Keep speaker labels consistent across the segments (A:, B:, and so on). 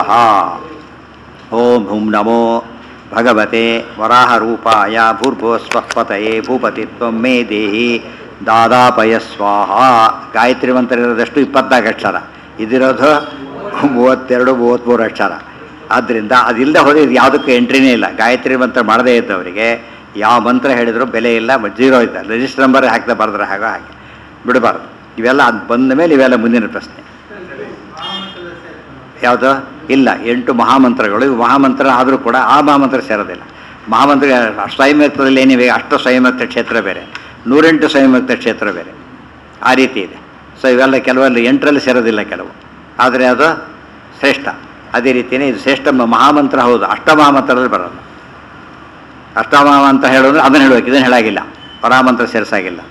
A: ಓಂ ಹುಂ ನಮೋ ಭಗವತೆ ವರಾಹರೂಪಾಯ ಭೂರ್ಭುವಸ್ವಪತಯೇ ಭೂಪತಿ ತ್ವಂ ಮೇ ದೇಹಿ ದಾದಾಪಯ ಸ್ವಾಹ ಗಾಯತ್ರಿ ಮಂತ್ರ ಇರೋದಷ್ಟು ಇಪ್ಪತ್ನಾಲ್ಕು ಅಕ್ಷರ ಇದಿರೋದು ಮೂವತ್ತೆರಡು ಮೂವತ್ತ್ಮೂರು ಅಕ್ಷರ ಆದ್ದರಿಂದ ಅದಿಲ್ಲದೆ ಹೋದರೆ ಇದು ಯಾವುದಕ್ಕೂ ಎಂಟ್ರಿನೇ ಇಲ್ಲ ಗಾಯತ್ರಿ ಮಂತ್ರ ಮಾಡದೇ ಇದ್ದವರಿಗೆ ಯಾವ ಮಂತ್ರ ಹೇಳಿದ್ರು ಬೆಲೆ ಇಲ್ಲ ಜೀರೋ ಇದೆ ರಿಜಿಸ್ಟರ್ ನಂಬರ್ ಹಾಕ್ತಾ ಬರೆದ್ರೆ ಹಾಗೋ ಹಾಗೆ ಬಿಡಬಾರ್ದು ಇವೆಲ್ಲ ಅದು ಬಂದ ಮೇಲೆ ಇವೆಲ್ಲ ಮುಂದಿನ ಪ್ರಶ್ನೆ ಯಾವುದು ಇಲ್ಲ ಎಂಟು ಮಹಾಮಂತ್ರಗಳು ಇವು ಮಹಾಮಂತ್ರ ಆದರೂ ಕೂಡ ಆ ಮಹಾಮಂತ್ರ ಸೇರೋದಿಲ್ಲ ಮಹಾಮಂತ್ರ ಸ್ವಯಂಯುಕ್ತದಲ್ಲಿ ಏನಿವೆ ಅಷ್ಟು ಸ್ವಯಂಯುಕ್ತ ಕ್ಷೇತ್ರ ಬೇರೆ ನೂರೆಂಟು ಸ್ವಯಂಯುಕ್ತ ಕ್ಷೇತ್ರ ಬೇರೆ ಆ ರೀತಿ ಇದೆ ಸೊ ಇವೆಲ್ಲ ಕೆಲವೆಲ್ಲ ಎಂಟರಲ್ಲಿ ಸೇರೋದಿಲ್ಲ ಕೆಲವು ಆದರೆ ಅದು ಶ್ರೇಷ್ಠ ಅದೇ ರೀತಿಯೇ ಇದು ಶ್ರೇಷ್ಠ ಮ- ಮಹಾಮಂತ್ರ ಹೌದು ಅಷ್ಟಮಹಾಮಂತ್ರದಲ್ಲಿ ಬರೋಲ್ಲ ಅಷ್ಟಮಹಾಮಂತ್ರ ಹೇಳೋದ್ರೆ ಅದನ್ನು ಹೇಳಬೇಕು ಇದನ್ನು ಹೇಳಾಗಿಲ್ಲ ಪರಾಮಂತ್ರ ಸೇರಿಸಾಗಿಲ್ಲ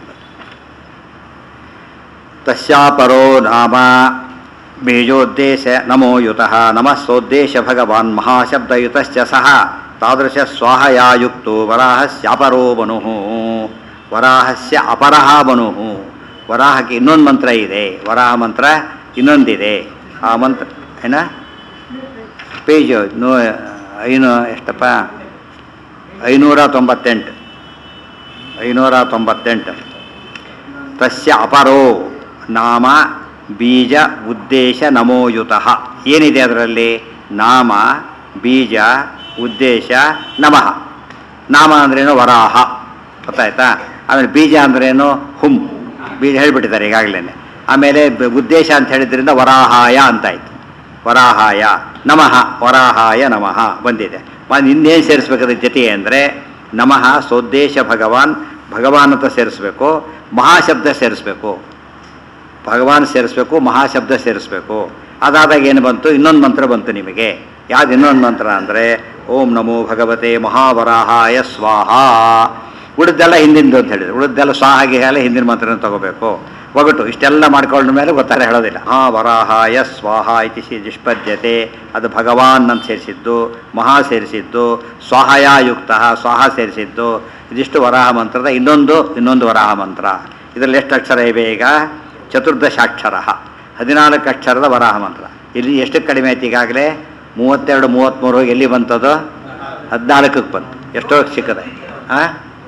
A: ತಸ್ಯಾಪರೋ ನಾಮ ಬೀಜೋದ್ದೇಶ ನಮೋ ಯುತಃ ನಮಸ್ಸೋದ್ದೇಶ ಭಗವಾನ್ ಮಹಾಶಬ್ದಯುತಶ್ಚ ಸಹ ತಾದೃಶ ಸ್ವಾಹಯಾಯುಕ್ತೋ ವರಾಹಸ್ಯಾಪರೋ ಮನುಃ ವರಾಹಸ್ಯ ಅಪರಹ ಮನುಃ ವರಾಹಕ್ಕೆ ಇನ್ನೊಂದು ಮಂತ್ರ ಇದೆ ವರಾಹ ಮಂತ್ರ ಇನ್ನೊಂದಿದೆ ಆ ಮಂತ್ರ ಏನ ಪೇಜ್ ನೂ ಐನೂ ಎಷ್ಟಪ್ಪ ಐನೂರ ತೊಂಬತ್ತೆಂಟು ಐನೂರ ತೊಂಬತ್ತೆಂಟು ತಸ್ಯ ಅಪರೋ ನಾಮ ಬೀಜ ಉದ್ದೇಶ ನಮೋಯುತಃ ಏನಿದೆ ಅದರಲ್ಲಿ ನಾಮ ಬೀಜ ಉದ್ದೇಶ ನಮಃ ನಾಮ ಅಂದ್ರೇನು ವರಾಹ ಗೊತ್ತಾಯ್ತಾ ಆಮೇಲೆ ಬೀಜ ಅಂದ್ರೇನು ಹುಂ ಬೀಜ ಹೇಳಿಬಿಟ್ಟಿದ್ದಾರೆ ಈಗಾಗಲೇ ಆಮೇಲೆ ಬ- ಉದ್ದೇಶ ಅಂತ ಹೇಳಿದ್ರಿಂದ ವರಾಹಾಯ ಅಂತಾಯ್ತು ವರಾಹಾಯ ನಮಃ ವರಾಹಾಯ ನಮಃ ಬಂದಿದೆ ಮತ್ತು ಇನ್ನೇನು ಸೇರಿಸ್ಬೇಕಾದ್ರೆ ಜೊತೆ ಅಂದರೆ ನಮಃ ಸೋದ್ದೇಶ ಭಗವಾನ್ ಭಗವಾನ್ ಅಂತ ಸೇರಿಸ್ಬೇಕು ಮಹಾಶಬ್ದ ಸೇರಿಸ್ಬೇಕು ಭಗವಾನ್ ಸೇರಿಸ್ಬೇಕು ಮಹಾಶಬ್ದ ಸೇರಿಸ್ಬೇಕು ಅದಾದಾಗ ಏನು ಬಂತು ಇನ್ನೊಂದು ಮಂತ್ರ ಬಂತು ನಿಮಗೆ ಯಾವ್ದು ಇನ್ನೊಂದು ಮಂತ್ರ ಅಂದರೆ ಓಂ ನಮೋ ಭಗವತೆ ಮಹಾವರಾಹಾಯ ಸ್ವಾಹ ಉಳಿದೆಲ್ಲ ಹಿಂದಿಂದು ಅಂತ ಹೇಳಿದ್ರು ಉಳಿದೆಲ್ಲ ಸ್ವಾಹಾಗೆ ಎಲ್ಲ ಹಿಂದಿನ ಮಂತ್ರನ ತಗೋಬೇಕು ಒಗಟು ಇಷ್ಟೆಲ್ಲ ಮಾಡ್ಕೊಂಡ ಮೇಲೆ ಗೊತ್ತಾದ್ರೆ ಹೇಳೋದಿಲ್ಲ ಹಾ ವರಾಹಾಯ ಸ್ವಾಹ ಇತಿ ಶ್ರೀ ನಿಷ್ಪದ್ಯತೆ ಅದು ಭಗವಾನ್ ಅಂತ ಸೇರಿಸಿದ್ದು ಮಹಾ ಸೇರಿಸಿದ್ದು ಸ್ವಾಹಯಾಯುಕ್ತ ಸ್ವಾಹ ಸೇರಿಸಿದ್ದು ಇದಿಷ್ಟು ವರಾಹ ಮಂತ್ರದ ಇನ್ನೊಂದು ಇನ್ನೊಂದು ವರಾಹ ಮಂತ್ರ ಇದರಲ್ಲಿ ಎಷ್ಟು ಅಕ್ಷರ ಇವೆ ಈಗ ಚತುರ್ದಶಾಕ್ಷರ ಹದಿನಾಲ್ಕು ಅಕ್ಷರದ ವರಾಹ ಮಂತ್ರ ಇಲ್ಲಿ ಎಷ್ಟು ಕಡಿಮೆ ಆಯ್ತು ಈಗಾಗಲೇ ಮೂವತ್ತೆರಡು ಮೂವತ್ತ್ಮೂರು ಹೋಗಿ ಎಲ್ಲಿ ಬಂತದು ಹದಿನಾಲ್ಕಕ್ಕೆ ಬಂತು ಎಷ್ಟೋ ಸಿಕ್ಕದೆ ಹಾಂ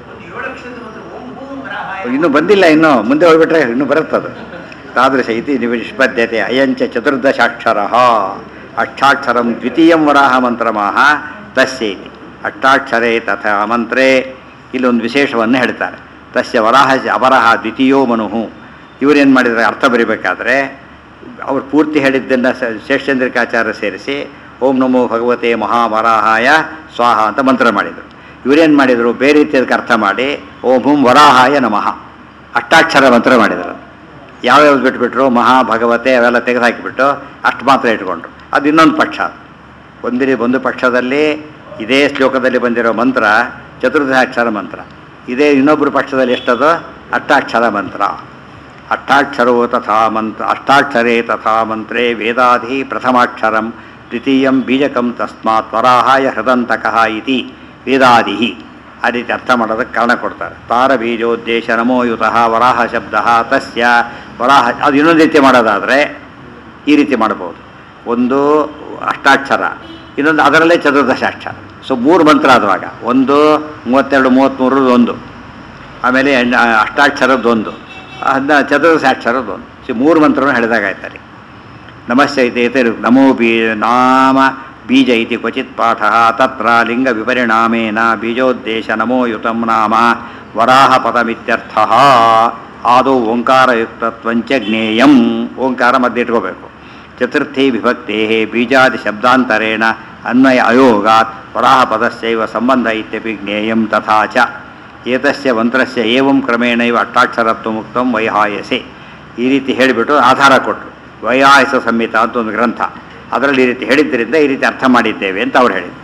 A: ಇನ್ನೂ ಬಂದಿಲ್ಲ ಇನ್ನು ಮುಂದೆ ಹೋಗ್ಬಿಟ್ರೆ ಇನ್ನೂ ಬರುತ್ತದು ತಾದೃಶ ಇತಿ ನಿಷ್ಪದ್ಯತೆ ಅಯಂಚ ಚತುರ್ದಶಾಕ್ಷರ ಅಷ್ಟಾಕ್ಷರಂ ದ್ವಿತೀಯಂ ವರಾಹ ಮಂತ್ರಮಾಹ ತಸ್ಯ ಇತಿ ಅಷ್ಟಾಕ್ಷರೇ ತಥಾ ಮಂತ್ರೇ ಇಲ್ಲೊಂದು ವಿಶೇಷವನ್ನು ಹೇಳ್ತಾರೆ ತಸ್ಯ ವರಾಹ ಅಪರಹ ದ್ವಿತೀಯೋ ಮನುಹು ಇವರೇನು ಮಾಡಿದರೆ ಅರ್ಥ ಬರಿಬೇಕಾದ್ರೆ ಅವ್ರು ಪೂರ್ತಿ ಹೇಳಿದ್ದನ್ನು ಶೇಷಚಂದ್ರಿಕಾಚಾರ್ಯ ಸೇರಿಸಿ ಓಂ ನಮೋ ಭಗವತೆ ಮಹಾವರಾಹಾಯ ಸ್ವಾಹ ಅಂತ ಮಂತ್ರ ಮಾಡಿದರು ಇವರೇನು ಮಾಡಿದರು ಬೇರೆ ರೀತಿ ಅದಕ್ಕೆ ಅರ್ಥ ಮಾಡಿ ಓಂ ಹುಂ ವರಾಹಾಯ ನಮಃ ಅಷ್ಟಾಕ್ಷರ ಮಂತ್ರ ಮಾಡಿದರು ಯಾವ್ಯಾವ್ದು ಬಿಟ್ಬಿಟ್ರು ಮಹಾ ಭಗವತೆ ಅವೆಲ್ಲ ತೆಗೆದುಹಾಕಿಬಿಟ್ಟು ಅಷ್ಟು ಮಾತ್ರ ಇಟ್ಕೊಂಡ್ರು ಅದು ಇನ್ನೊಂದು ಪಕ್ಷ ಒಂದಿರಿ ಒಂದು ಪಕ್ಷದಲ್ಲಿ ಇದೇ ಶ್ಲೋಕದಲ್ಲಿ ಬಂದಿರೋ ಮಂತ್ರ ಚತುರ್ದಶಾಕ್ಷರ ಮಂತ್ರ ಇದೇ ಇನ್ನೊಬ್ಬರ ಪಕ್ಷದಲ್ಲಿ ಎಷ್ಟದು ಅಷ್ಟಾಕ್ಷರ ಮಂತ್ರ ಅಷ್ಟಾಕ್ಷರೋ ತಥಾ ಮಂತ್ರ ಅಷ್ಟಾಕ್ಷರೇ ತಥಾ ಮಂತ್ರೇ ವೇದಾಧಿ ಪ್ರಥಮಾಕ್ಷರಂ ದ್ವಿತೀಯಂ ಬೀಜಕಂ ತಸ್ಮಾತ್ ವರಾಹಾಯ ಹೃದಂತಕಃ ಇತಿ ವೇದಾದಿ ಆ ರೀತಿ ಅರ್ಥ ಮಾಡೋದಕ್ಕೆ ಕಾರಣ ಕೊಡ್ತಾರೆ ತಾರ ಬೀಜೋದ್ದೇಶ ನಮೋಯುತಃ ವರಾಹ ಶಬ್ದ ತಸ್ಯ ವರಾಹ ಅದು ಇನ್ನೊಂದು ರೀತಿ ಮಾಡೋದಾದರೆ ಈ ರೀತಿ ಮಾಡ್ಬೋದು ಒಂದು ಅಷ್ಟಾಕ್ಷರ ಇನ್ನೊಂದು ಅದರಲ್ಲೇ ಚತುರ್ದಶಾಕ್ಷರ ಸೊ ಮೂರು ಮಂತ್ರ ಆದವಾಗ ಒಂದು ಮೂವತ್ತೆರಡು ಮೂವತ್ತ್ಮೂರದ್ದು ಒಂದು ಆಮೇಲೆ ಎಣ್ಣ- ಅಷ್ಟಾಕ್ಷರದ್ದೊಂದು ಅದನ್ನ ಚತುರ್ದಶಾಕ್ಷರದ್ದೊಂದು ಸೊ ಮೂರು ಮಂತ್ರವನ್ನು ಹೇಳಿದಾಗ ಆಯ್ತಾರೆ ನಮಸ್ತೆ ಇತಿ ನಮೋ ಬೀ ನಾಮ ಬೀಜ ಇತಿ ಕ್ವಚಿತ್ ಪಾಠ ತತ್ರ ಲಿಂಗ ವಿಪರಿಣಾಮೇನ ಬೀಜೋದ್ದೇಶ ನಮೋಯುತಂ ನಾಮ ವರಾಹ ಪದಮಿತ್ಯರ್ಥ ಆದೌ ಓಂಕಾರಯುಕ್ತತ್ವಂಚ ಜ್ಞೇಯಂ ಓಂಕಾರ ಮಧ್ಯೆ ಇಟ್ಕೋಬೇಕು ಚತುರ್ಥಿ ವಿಭಕ್ತೆ ಬೀಜಾದಿ ಶಬ್ದಾಂತರೇಣ ಅನ್ವಯ ಅಯೋಗಾತ್ ವರಾಹ ಪದಸ್ಯೈವ ಸಂಬಂಧ ಇತ್ಯಪಿ ಜ್ಞೇಯಂ ತಥಾ ಚ ಏತಸ್ಯ ಮಂತ್ರಸ್ಯ ಏವಂ ಕ್ರಮೇಣೈವ ಅಷ್ಟಾಕ್ಷರತ್ವ ಮುಕ್ತಂ ವೈಹಾಯಸೆ ಈ ರೀತಿ ಹೇಳಿಬಿಟ್ಟು ಆಧಾರ ಕೊಟ್ಟರು ವೈಹಾಯಸ ಸಂಹಿತ ಅಂತ ಒಂದು ಗ್ರಂಥ ಅದರಲ್ಲಿ ಈ ರೀತಿ ಹೇಳಿದ್ದರಿಂದ ಈ ರೀತಿ ಅರ್ಥ ಮಾಡಿದ್ದೇವೆ ಅಂತ ಅವ್ರು ಹೇಳಿದ್ರು